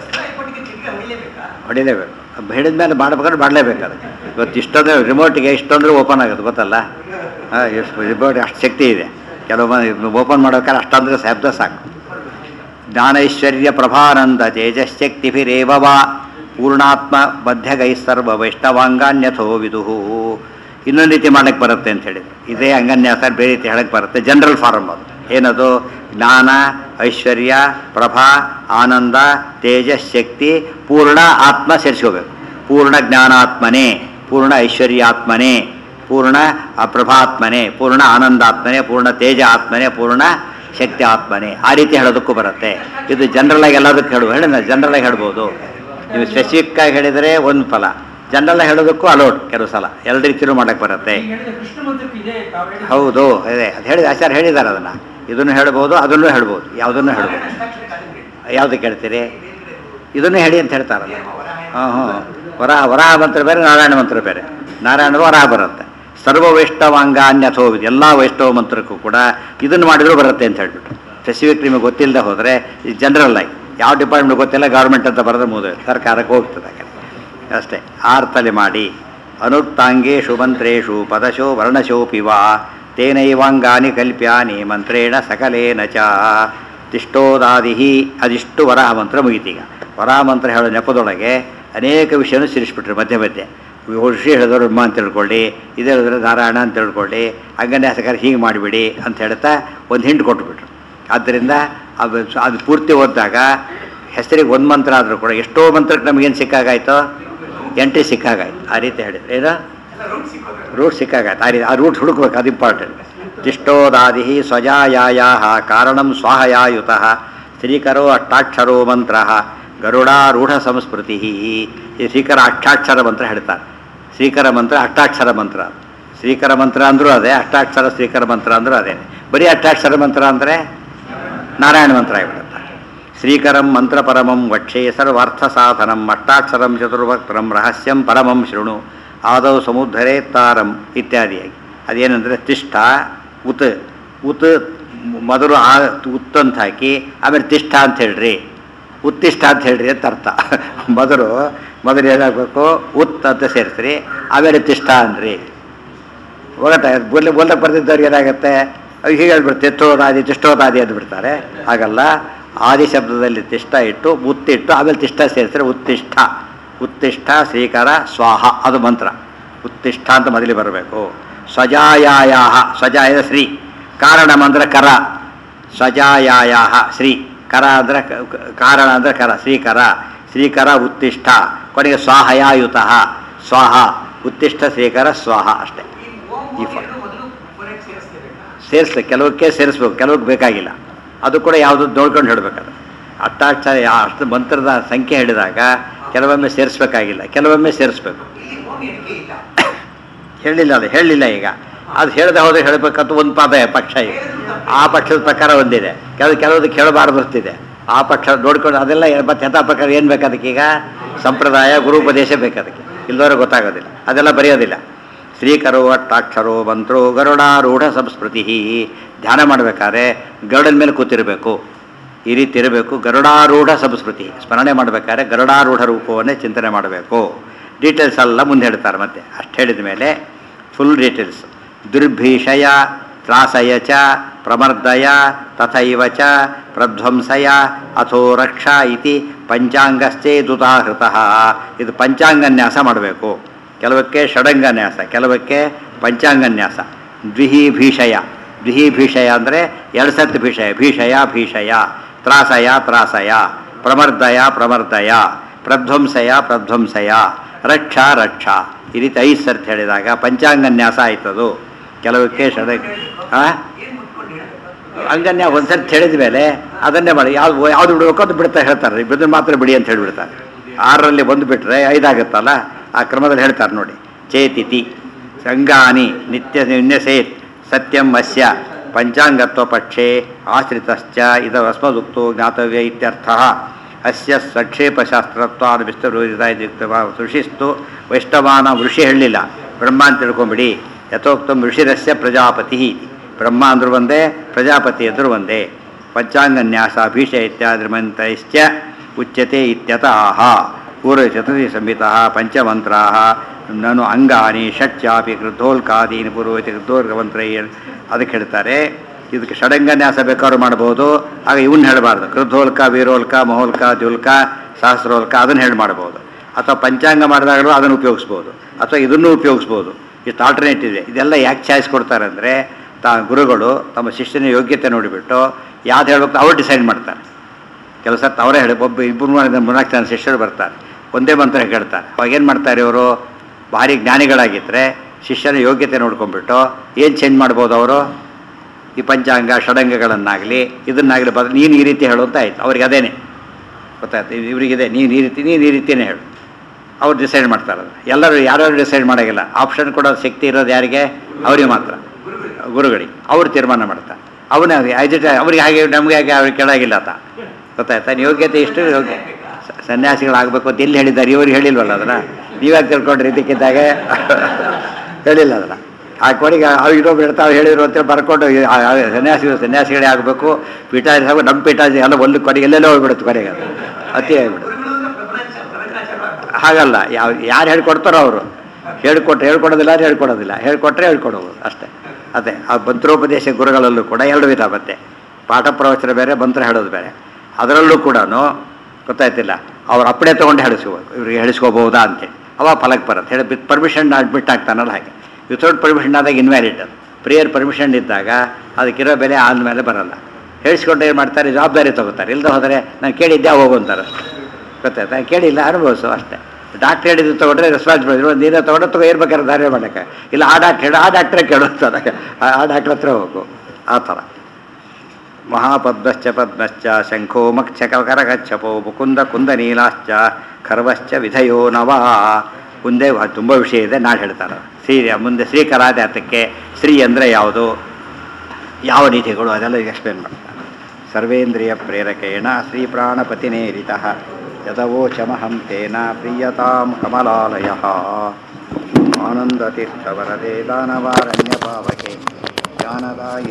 A: ಹೊಡಿಲೇಬೇಕು ಹಿಡಿದ ಮೇಲೆ ಮಾಡ್ಬೇಕಾದ್ರೆ ಮಾಡಲೇಬೇಕು ಅದು ಇವತ್ತು ಇಷ್ಟೊಂದ್ರೆ ರಿಮೋಟಿಗೆ ಇಷ್ಟೊಂದ್ರೆ ಓಪನ್ ಆಗುತ್ತೆ ಗೊತ್ತಲ್ಲ ಹಾಂ ಎಷ್ಟು ರಿಮೋಟ್ ಅಷ್ಟು ಶಕ್ತಿ ಇದೆ ಕೆಲವು ಓಪನ್ ಮಾಡ್ಬೇಕಾದ್ರೆ ಅಷ್ಟಂದ್ರೆ ಶಬ್ದ ಸಾಕು ಜ್ಞಾನೈಶ್ವರ್ಯ ಪ್ರಭಾನಂದ ತೇಜಶಕ್ತಿಭಿರೇವ ವಾ ಪೂರ್ಣಾತ್ಮ ಬದ್ಧಗೈ ಸರ್ವ ವೈಷ್ಣವಾಂಗಾನ್ಯಥೋ ವಿದುಹು ಇನ್ನೊಂದು ರೀತಿ ಮಾಡಕ್ಕೆ ಬರುತ್ತೆ ಅಂತ ಹೇಳಿದ್ರು ಇದೇ ಅಂಗನ್ಯಾಸ ಬೇರೆ ರೀತಿ ಹೇಳಕ್ಕೆ ಬರುತ್ತೆ ಜನರಲ್ ಫಾರಮ್ ಅದು ಏನದು ಜ್ಞಾನ ಐಶ್ವರ್ಯ ಪ್ರಭಾ ಆನಂದ ತೇಜಸ್ ಶಕ್ತಿ ಪೂರ್ಣ ಆತ್ಮ ಸೇರಿಸ್ಕೋಬೇಕು ಪೂರ್ಣ ಜ್ಞಾನಾತ್ಮನೇ ಪೂರ್ಣ ಐಶ್ವರ್ಯಾತ್ಮನೇ ಪೂರ್ಣ ಪ್ರಭಾತ್ಮನೆ ಪೂರ್ಣ ಆನಂದಾತ್ಮನೆ ಪೂರ್ಣ ತೇಜ ಆತ್ಮನೆ ಪೂರ್ಣ ಶಕ್ತಿ ಆತ್ಮನೆ ಆ ರೀತಿ ಹೇಳೋದಕ್ಕೂ ಬರುತ್ತೆ ಇದು ಜನರಲ್ ಆಗಿ ಎಲ್ಲದಕ್ಕೂ ಹೇಳುವ ಹೇಳಿ ಜನರಲ್ ಆಗಿ ಹೇಳ್ಬೋದು ನೀವು ಸ್ಪೆಸಿಫಿಕ್ ಆಗಿ ಹೇಳಿದರೆ ಒಂದು ಫಲ ಜನರಲ್ ಆಗಿ ಹೇಳೋದಕ್ಕೂ ಅಲೋಡ್ ಕೆಲವು ಸಲ ಎರಡು ರೀತಿಯೂ ಮಾಡಕ್ಕೆ ಬರುತ್ತೆ
B: ಈಗ ಹೇಳಿದ ಕೃಷ್ಣ ಮಂತ್ರಕ್ಕೆ ಇದೆ ತಾವು ಹೇಳಿದ
A: ಹೌದು ಅದೇ ಅದು ಹೇಳಿ ಆಚಾರ್ಯ ಹೇಳಿದ್ದಾರೆ ಅದನ್ನು ಇದನ್ನು ಹೇಳ್ಬೋದು ಅದನ್ನು ಹೇಳ್ಬೋದು ಯಾವುದನ್ನು ಹೇಳ್ಬೋದು ಯಾವುದಕ್ಕೆ ಹೇಳ್ತೀರಿ ಇದನ್ನು ಹೇಳಿ ಅಂತ ಹೇಳ್ತಾರಲ್ಲ ಹಾಂ ಹಾಂ ವರಾಹ ವರಾಹ ಮಂತ್ರ ಬೇರೆ ನಾರಾಯಣ ಮಂತ್ರ ಬೇರೆ ನಾರಾಯಣ ವರಾಹ ಬರುತ್ತೆ ಸರ್ವ ವೈಷ್ಣವಾಂಗ ಅನ್ಯಥೋ ಎಲ್ಲ ವೈಷ್ಣವ ಮಂತ್ರಕ್ಕೂ ಕೂಡ ಇದನ್ನು ಮಾಡಿದ್ರು ಬರುತ್ತೆ ಅಂತ ಹೇಳ್ಬಿಟ್ಟು ಸ್ಪೆಸಿಫಿಕ್ ನಿಮಗೆ ಗೊತ್ತಿಲ್ಲದೆ ಹೋದರೆ ಈ ಜನರಲ್ ಆಗಿ ಯಾವ ಡಿಪಾರ್ಟ್ಮೆಂಟ್ ಗೊತ್ತಿಲ್ಲ ಗೌರ್ಮೆಂಟ್ ಅಂತ ಬರೆದ್ರೆ ಮುಗಿದು ಸರ್ಕಾರಕ್ಕೆ ಹೋಗ್ತದೆ ಆ ಕಡೆ ಅಷ್ಟೇ ಆರ್ತಲೆ ಮಾಡಿ ಅನುಕ್ತಾಂಗೇಶು ಮಂತ್ರೇಶು ಪದಶೋ ವರ್ಣಶೋಪಿ ವಾ ತೇನೈವಾಂಗಾನಿ ಕಲ್ಪ್ಯಾನಿ ಮಂತ್ರೇಣ ಸಕಲೇನ ಚ ತಿಷ್ಟೋದಾದಿ ಅದಿಷ್ಟು ವರಾಹ ಮಂತ್ರ ಮುಗಿತೀಗ ವರಾಹ ಮಂತ್ರ ಹೇಳೋ ನೆಪದೊಳಗೆ ಅನೇಕ ವಿಷಯನೂ ಸೇರಿಸ್ಬಿಟ್ರು ಮಧ್ಯೆ ಮಧ್ಯೆ ಋಷಿ ಹೇಳಿದವರು ಬ್ರಹ್ಮ ಅಂತ ತಿಳ್ಕೊಳ್ಳಿ ಇದು ಹೇಳಿದ್ರೆ ನಾರಾಯಣ ಅಂತ ತಿಳ್ಕೊಳ್ಳಿ ಅಂಗನ್ಯಾಸಕಾರ ಹೀಗೆ ಮಾಡಿಬಿಡಿ ಅಂತ ಹೇಳ್ತಾ ಒಂದು ಹಿಂಟ್ ಕೊಟ್ಬಿಟ್ರು ಆದ್ದರಿಂದ ಅದು ಅದು ಪೂರ್ತಿ ಓದಿದಾಗ ಹೆಸರಿಗೆ ಒಂದು ಮಂತ್ರ ಆದರೂ ಕೂಡ ಎಷ್ಟೋ ಮಂತ್ರಕ್ಕೆ ನಮಗೇನು ಸಿಕ್ಕಾಗಾಯ್ತು ಎಂಟ್ರಿ ಸಿಕ್ಕಾಗಾಯ್ತು ಆ ರೀತಿ ಹೇಳಿದ್ರು ಏನೋ ರೂಟ್ ಸಿಕ್ಕಾಗತ್ತೆ ಆ ರೀತಿ ಆ ರೂಟ್ ಹುಡುಕ್ಬೇಕು ಅದು ಇಂಪಾರ್ಟೆಂಟ್ ತಿಷ್ಟೋದಾದಿ ಸ್ವಜಾಯಾಯ ಕಾರಣಂ ಸ್ವಾಹಯಾಯುತ ಶ್ರೀಕರೋ ಅಷ್ಟಾಕ್ಷರೋ ಮಂತ್ರ ಗರುಡಾರೂಢ ಸಂಸ್ಮೃತಿ ಈ ಶ್ರೀಕರ ಅಷ್ಟಾಕ್ಷರ ಮಂತ್ರ ಹೇಳ್ತಾರೆ ಶ್ರೀಕರ ಮಂತ್ರ ಅಷ್ಟಾಕ್ಷರ ಮಂತ್ರ ಶ್ರೀಕರ ಮಂತ್ರ ಅಂದರೂ ಅದೇ ಅಷ್ಟಾಕ್ಷರ ಶ್ರೀಕರ ಮಂತ್ರ ಅಂದರೂ ಅದೇ ಬರೀ ಅಷ್ಟಾಕ್ಷರ ಮಂತ್ರ ಅಂದರೆ ನಾರಾಯಣ ಮಂತ್ರ ಆಗಿಬಿಡುತ್ತೆ ಶ್ರೀಕರಂ ಮಂತ್ರಪರಮಂ ವಕ್ಷೇ ಸರ್ವಾರ್ಥ ಸಾಧನಂ ಅಷ್ಟಾಕ್ಷರಂ ಚತುರ್ವಕ್ತರಂ ರಹಸ್ಯಂ ಪರಮಂ ಶೃಣು ಆದೌ ಸಮುದ್ಧರೇ ತಾರಂ ಇತ್ಯಾದಿಯಾಗಿ ಅದೇನೆಂದರೆ ತಿಷ್ಠ ಉತ್ ಉತ್ ಮೊದಲು ಆ ಉತ್ ಅಂತ ಹಾಕಿ ಆಮೇಲೆ ತಿಷ್ಠ ಅಂತ ಹೇಳ್ರಿ ಉತ್ತಿಷ್ಠ ಅಂತ ಹೇಳ್ರಿ ಅಂತ ಅರ್ಥ ಮೊದಲು ಮೊದಲು ಏನಾಗಬೇಕು ಉತ್ ಅಂತ ಸೇರಿಸ್ರಿ ಆಮೇಲೆ ತಿಷ್ಠ ಅನ್ರಿ ಹೋಗತ್ತೆ ಬೋಲ್ ಬೋಲ್ದಾಗ ಬರ್ತಿದ್ದವ್ರಿಗೆ ಏನಾಗುತ್ತೆ ಅವ್ರು ಹೀಗೆ ಹೇಳ್ಬಿಡ್ತಾರೆ ತಿಷ್ಟೋದಾದಿ ತಿಷ್ಟೋದಾದಿ ಅಂದ್ಬಿಡ್ತಾರೆ ಹಾಗಲ್ಲ ಆದಿ ಶಬ್ದದಲ್ಲಿ ತಿಷ್ಟ ಇಟ್ಟು ಉತ್ತಿಟ್ಟು ಆಮೇಲೆ ತಿಷ್ಟ ಸೇರಿಸಿದ್ರೆ ಉತ್ತಿಷ್ಠ ಉತ್ತಿಷ್ಠ ಶ್ರೀಕರ ಸ್ವಾಹ ಅದು ಮಂತ್ರ ಉತ್ತಿಷ್ಠ ಅಂತ ಮೊದಲಿಗೆ ಬರಬೇಕು ಸ್ವಜಾಯಾಯ ಸ್ವಜಾಯ ಶ್ರೀ ಕಾರಣ ಮಂತ್ರ ಕರ ಸ್ವಜಾಯಾಯ ಶ್ರೀ ಕರ ಅಂದರೆ ಕಾರಣ ಅಂದರೆ ಕರ ಶ್ರೀಕರ ಶ್ರೀಕರ ಉತ್ತಿಷ್ಠ ಕೊನೆಗೆ ಸ್ವಾಹಯಾಯುತ ಸ್ವಾಹ ಉತ್ತಿಷ್ಠ ಶ್ರೀಕರ ಸ್ವಾಹ ಅಷ್ಟೇ ಈ ಫ- ಸೇರಿಸ್ಲಿ ಕೆಲವಕ್ಕೆ ಸೇರಿಸ್ಬೇಕು ಕೆಲವಕ್ಕೆ ಬೇಕಾಗಿಲ್ಲ ಅದು ಕೂಡ ಯಾವುದು ನೋಡ್ಕೊಂಡು ಹೇಳಬೇಕಾದ್ರೆ ಅಷ್ಟಾಕ್ಷರ ಯಾ- ಅಷ್ಟು ಮಂತ್ರದ ಸಂಖ್ಯೆ ಹೇಳಿದಾಗ ಕೆಲವೊಮ್ಮೆ ಸೇರಿಸ್ಬೇಕಾಗಿಲ್ಲ ಕೆಲವೊಮ್ಮೆ ಸೇರಿಸ್ಬೇಕು ಹೇಳಿಲ್ಲ ಅದು ಹೇಳಲಿಲ್ಲ ಈಗ ಅದು ಹೇಳದೆ ಹೋದ್ರೆ ಹೇಳಬೇಕಂತ ಒಂದು ಪಾದ ಪಕ್ಷ ಈಗ ಆ ಪಕ್ಷದ ಪ್ರಕಾರ ಒಂದಿದೆ ಕೆಲವು ಕೆಲವುದಕ್ಕೆ ಹೇಳಬಾರ್ದು ಬರ್ತಿದೆ ಆ ಪಕ್ಷ ನೋಡ್ಕೊಂಡು ಅದೆಲ್ಲ ಮತ್ತೆ ಯಥಾ ಪ್ರಕಾರ ಏನು ಬೇಕು ಅದಕ್ಕೆ ಈಗ ಸಂಪ್ರದಾಯ ಗುರುಪದೇಶ ಬೇಕು ಅದಕ್ಕೆ ಇಲ್ಲದವ್ರಿಗೆ ಗೊತ್ತಾಗೋದಿಲ್ಲ ಅದೆಲ್ಲ ಬರೆಯೋದಿಲ್ಲ ಶ್ರೀಕರೋ ಅಟ್ಟಾಕ್ಷರೋ ಮಂತ್ರೋ ಗರುಡಾರೂಢ ಸಂಸ್ಕೃತಿ ಧ್ಯಾನ ಮಾಡಬೇಕಾದ್ರೆ ಗರುಡನ ಮೇಲೆ ಕೂತಿರಬೇಕು ಈ ರೀತಿ ಇರಬೇಕು ಗರುಡಾರೂಢ ಸಂಸ್ಕೃತಿ ಸ್ಮರಣೆ ಮಾಡಬೇಕಾದ್ರೆ ಗರುಡಾರೂಢ ರೂಪವನ್ನೇ ಚಿಂತನೆ ಮಾಡಬೇಕು ಡೀಟೇಲ್ಸ್ ಎಲ್ಲ ಮುಂದೆ ಹೇಳ್ತಾರೆ ಮತ್ತೆ ಅಷ್ಟು ಹೇಳಿದ ಮೇಲೆ ಫುಲ್ ಡೀಟೇಲ್ಸ್ ದುರ್ಭೀಷಯ ತ್ರಾಸಯ ಚ ಪ್ರಮರ್ದಯ ತಥೈವ ಚ ಪ್ರಧ್ವಂಸಯ ಅಥೋ ರಕ್ಷಾ ಇತಿ ಪಂಚಾಂಗಶ್ಚೇದುದಾಹೃತ ಇದು ಪಂಚಾಂಗನ್ಯಾಸ ಮಾಡಬೇಕು ಕೆಲವಕ್ಕೆ ಷಡಂಗನ್ಯಾಸ ಕೆಲವಕ್ಕೆ ಪಂಚಾಂಗನ್ಯಾಸ ದ್ವಿಹಿ ಭೀಷಯ ದ್ವಿಹಿ ಭೀಷಯ ಅಂದರೆ ಎರಡು ಸತ್ತು ಭೀಷಯ ಭೀಷಯ ಭೀಷಯ ತ್ರಾಸಯ ತ್ರಾಸಯ ಪ್ರಮರ್ದಯ ಪ್ರಮರ್ದಯ ಪ್ರಧ್ವಂಸಯ ಪ್ರಧ್ವಂಸಯ ರಕ್ಷಾ ರಕ್ಷಾ ಈ ರೀತಿ ಐದು ಸರ್ತಿ ಹೇಳಿದಾಗ ಪಂಚಾಂಗನ್ಯಾಸ ಆಯ್ತದು ಕೆಲವಕ್ಕೆ ಷಡ ಆ? ಅಂಗನ್ಯ ಒಂದು ಸರ್ತಿ ಹೇಳಿದ ಮೇಲೆ ಅದನ್ನೇ ಮಾಡಿ ಯಾವ್ದು ಯಾವ್ದು ಬಿಡಬೇಕು ಅದು ಬಿಡ್ತಾ ಹೇಳ್ತಾರೆ ಇದನ್ನ ಮಾತ್ರ ಬಿಡಿ ಅಂತ ಹೇಳಿಬಿಡ್ತಾರೆ ಆರರಲ್ಲಿ ಒಂದು ಬಿಟ್ಟರೆ ಐದಾಗುತ್ತಲ್ಲ ಆ ಕ್ರಮದಲ್ಲಿ ಹೇಳ್ತಾರೆ ನೋಡಿ ಚೇತಿತಿ ಸಂಗಾನಿ ನಿತ್ಯ ವಿನ್ಯಸೇತ್ ಸತ್ಯಂ ಅಸ್ಯ ಪಂಚಾಂಗತ್ವ ಪಕ್ಷೆ ಆಶ್ರಿತಶ್ಚ ಇದ ಅಸ್ಮದುಕ್ತೋ ಜ್ಞಾತವ್ಯ ಇತ್ಯರ್ಥ ಅಸ್ಯ ಸಕ್ಷೇಪಶಾಸ್ತ್ರತ್ವಾದ ವಿಸ್ತರೋದಿತ ಋಷಿಸ್ತು ವೈಷ್ಣವಾನ ಋಷಿ ಹೇಳಲಿಲ್ಲ ಬ್ರಹ್ಮ ಅಂತ ತಿಳ್ಕೊಂಬಿಡಿ ಯಥೋಕ್ತಂ ಋಷಿರಸ್ಯ ಪ್ರಜಾಪತಿ ಇತಿ. ಬ್ರಹ್ಮ ಅಂದ್ರು ಒಂದೇ ಪ್ರಜಾಪತಿ ಅಂದ್ರು ಒಂದೇ ಪಂಚಾಂಗನ್ಯಾಸ ಭೀಷ ಇತ್ಯಾದಿ ಮಂತ್ರೈಶ್ಚ ಉಚ್ಯತೆ ಇತ್ಯತಃ ಪೂರ್ವ ಚತುರ್ಥಿ ಸಂಹಿತ ಪಂಚಮಂತ್ರಾ ನನು ಅಂಗಾನಿ ಷಟ್ಚಾಪಿ ಕೃತೋಲ್ಕಾದೀನಿ ಪೂರ್ವತಿ ಕೃತೋಲ್ಕಮಂತ್ರೈ ಅದಕ್ಕೆ ಹೇಳ್ತಾರೆ ಇದಕ್ಕೆ ಷಡಂಗನ್ಯಾಸ ಬೇಕಾದ್ರೂ ಮಾಡ್ಬೋದು ಆಗ ಇವನ್ನ ಹೇಳಬಾರ್ದು ಕೃತೋಲ್ಕ ವೀರೋಲ್ಕ ಮಹೋಲ್ಕ ದ್ಯುಲ್ಕ ಸಹಸ್ರೋಲ್ಕ ಅದನ್ನು ಹೇಳಿ ಮಾಡ್ಬೋದು ಅಥವಾ ಪಂಚಾಂಗ ಮಾಡಿದಾಗಲೂ ಅದನ್ನು ಉಪಯೋಗಿಸ್ಬೋದು ಅಥವಾ ಇದನ್ನು ಉಪಯೋಗಿಸ್ಬೋದು ಇಷ್ಟು ಆಲ್ಟರ್ನೇಟ್ ಇದೆ ಇದೆಲ್ಲ ಯಾಕೆ ಚಾಯ್ಸ್ ಕೊಡ್ತಾರೆ ಅಂದರೆ ತಾ ಗುರುಗಳು ತಮ್ಮ ಶಿಷ್ಯನ ಯೋಗ್ಯತೆ ನೋಡಿಬಿಟ್ಟು ಯಾವ್ದು ಹೇಳ್ಬೇಕು ಅವ್ರು ಡಿಸೈಡ್ ಮಾಡ್ತಾರೆ ಕೆಲಸ ಅವರೇ ಹೇಳಿ ಒಬ್ಬ ಇಬ್ಬರು ಮೂರ್ನಾಲ್ಕು ಜನ ಶಿಷ್ಯರು ಬರ್ತಾರೆ ಒಂದೇ ಮಂತ್ರ ಹೇಳ್ತಾರೆ ಅವಾಗ ಏನು ಮಾಡ್ತಾರೆ ಇವರು ಭಾರಿ ಜ್ಞಾನಿಗಳಾಗಿದ್ದರೆ ಶಿಷ್ಯನ ಯೋಗ್ಯತೆ ನೋಡ್ಕೊಂಡ್ಬಿಟ್ಟು ಏನು ಚೇಂಜ್ ಮಾಡ್ಬೋದು ಅವರು ಈ ಪಂಚಾಂಗ ಷಡಂಗಗಳನ್ನಾಗಲಿ ಇದನ್ನಾಗಲಿ ಬದಲು ನೀನು ಈ ರೀತಿ ಹೇಳು ಅಂತ ಆಯ್ತು ಅವ್ರಿಗೆ ಅದೇನೆ ಗೊತ್ತಾಯ್ತು ಇವರಿಗಿದೆ ನೀನು ಈ ರೀತಿ ನೀನು ಈ ರೀತಿಯೇ ಹೇಳು ಅವ್ರು ಡಿಸೈಡ್ ಮಾಡ್ತಾರೆ ಅದನ್ನ. ಎಲ್ಲರೂ ಯಾರ್ಯಾರು ಡಿಸೈಡ್ ಮಾಡೋಂಗಿಲ್ಲ ಆಪ್ಷನ್ ಕೊಡೋ ಶಕ್ತಿ ಇರೋದು ಯಾರಿಗೆ ಅವರಿಗೆ ಮಾತ್ರ ಗುರುಗಳಿಗೆ ಅವ್ರು ತೀರ್ಮಾನ ಮಾಡ್ತಾರೆ ಅವನೇ ಐದಿಟ ಅವ್ರಿಗೆ ಹಾಗೆ ನಮಗೆ ಹಾಗೆ ಅವ್ರಿಗೆ ಕೆಳಗಿಲ್ಲ ಆತ ಗೊತ್ತಾಯ್ತಾ ನೀವು ಯೋಗ್ಯತೆ ಇಷ್ಟು ಯೋಗ್ಯ ಸ- ಸನ್ಯಾಸಿಗಳಾಗಬೇಕು ಅಂತ ಎಲ್ಲಿ ಹೇಳಿದ್ದಾರೆ ಇವ್ರಿಗೆ ಹೇಳಿಲ್ವಲ್ಲ ಅದನ್ನು ನೀವ್ಯಾಕೆ ತಿಳ್ಕೊಂಡ್ರಿ ಇದಕ್ಕಿದ್ದಾಗ ಹೇಳಿಲ್ಲ ಅದನ್ನು ಆ ಕೊನೆಗೆ ಅವ್ರು ಇನ್ನೊಬ್ರು ಇರ್ತಾವೆ ಹೇಳಿದ್ರು ಅಂತೇಳಿ ಬರ್ಕೊಂಡು ಈ- ಆ- ಆ ಸನ್ಯಾಸಿಗಳು ಸನ್ಯಾಸಿಗಳೇ ಆಗಬೇಕು ಪೀಠಾಧಿ ಸಾಕು ನಮ್ಮ ಪೀಠಾಧಿ ಎಲ್ಲ ಒಂದು ಕೊನೆಗೆ ಎಲ್ಲೆಲ್ಲೋ ಹೋಗ್ಬಿಡುತ್ತೆ ಕೊನೆಗೆ ಅದು ಅತಿ ಆಗಿಬಿಡುತ್ತೆ ಹಾಗಲ್ಲ ಯಾವ ಯಾರು ಹೇಳ್ಕೊಡ್ತಾರೋ ಅವರು ಹೇಳ್ಕೊಟ್ರೆ ಹೇಳ್ಕೊಡೋದಿಲ್ಲ ಯಾರು ಹೇಳ್ಕೊಡೋದಿಲ್ಲ ಹೇಳ್ಕೊಟ್ರೆ ಹೇಳ್ಕೊಡೋದು ಅಷ್ಟೇ ಅದೇ ಆ ಮಂತ್ರೋಪದೇಶ ಗುರುಗಳಲ್ಲೂ ಕೂಡ ಎರಡು ವಿಧ ಮತ್ತೆ ಪಾಠ ಪ್ರವಚನ ಬೇರೆ ಮಂತ್ರ ಹೇಳೋದು ಬೇರೆ ಅದರಲ್ಲೂ ಕೂಡ ಗೊತ್ತಾಯ್ತಿಲ್ಲ ಅವ್ರು ಅಪ್ಪಡೆ ತೊಗೊಂಡು ಹೇಳಿಸ್ಕೋಬೇಕು ಇವ್ರಿಗೆ ಹೇಳಿಸ್ಕೋಬಹುದಾ ಅಂತೇಳಿ ಅವಾಗ ಫಲಕ್ಕೆ ಬರುತ್ತೆ ಹೇಳಿ ಬಿತ್ ಪರ್ಮಿಷನ್ ಅಡ್ಮಿಟ್ ಆಗ್ತಾನಲ್ಲ ಹಾಗೆ ವಿತೌಟ್ ಪರ್ಮಿಷನ್ ಆದಾಗ ಇನ್ವ್ಯಾಲಿಡ್ ಅದು ಪ್ರೇಯರ್ ಪರ್ಮಿಷನ್ ಇದ್ದಾಗ ಅದಕ್ಕಿರೋ ಬೆಲೆ ಆದಮೇಲೆ ಬರಲ್ಲ ಹೇಳಿಸ್ಕೊಂಡು ಏನು ಮಾಡ್ತಾರೆ ಜವಾಬ್ದಾರಿ ತಗೋತಾರೆ ಇಲ್ಲದೆ ಹೋದರೆ ನಾನು ಕೇಳಿದ್ದೆ ಹೋಗು ಅಂತಾರೆ ಅಷ್ಟೇ ಗೊತ್ತಾಯ್ತಾ ಕೇಳಿಲ್ಲ ಅನುಭವಿಸು ಅಷ್ಟೇ ಡಾಕ್ಟ್ರ್ ಹೇಳಿದ್ದು ತೊಗೊಂಡ್ರೆ ರೆಸ್ಪಾನ್ಸಿಬಿಲಿಟಿ ಒಂದು ನೀನೇ ತೊಗೊಂಡು ತಗೋ ಇರ್ಬೇಕಾದ್ರೆ ದಾರಿ ಮಾಡೋಕ್ಕೆ ಇಲ್ಲ ಆ ಡಾಕ್ಟ್ರ್ ಹೇಳಿ ಆ ಡಾಕ್ಟ್ರೇ ಕೇಳು ಅಂತಾರೆ ಆ- ಆ ಡಾಕ್ಟ್ರ್ ಹತ್ರ ಹೋಗು ಆ ಥರ ಮಹಾಪದ್ಮಶ್ಚ ಪದ್ಮಶ್ಚ ಶಂಖೋ ಮಕ್ಷಕ ಕರಗಚ್ಛಪೋ ಮುಕುಂದ ಕುಂದ ನೀಲಾಶ್ಚ ಖರ್ವಶ್ಚ ವಿಧಯೋ ನವ ಮುಂದೆ ತುಂಬ ವಿಷಯ ಇದೆ ನಾಳೆ ಹೇಳ್ತಾರೆ ಶ್ರೀ ಮುಂದೆ ಶ್ರೀಕರಾದ ಅರ್ಥಕ್ಕೆ ಶ್ರೀ ಅಂದರೆ ಯಾವುದು ಯಾವ ನೀತಿಗಳು ಅದೆಲ್ಲ ಈಗ ಎಕ್ಸ್ಪ್ಲೇನ್ ಮಾಡ್ತಾರೆ ಸರ್ವೇಂದ್ರಿಯ ಪ್ರೇರಕೇಣ ಶ್ರೀ ಪ್ರಾಣಪತಿನೇರಿತ ಯದವೋಚಮಹಂ ತೇನ ಪ್ರೀಯತಾಂ ಕಮಲಾಲಯ ಆನಂದತೀರ್ಥವರದೇ ದಾನವಾರಣ್ಯ ಪಾವಕೆ ಜ್ಞಾನದಾಯಿ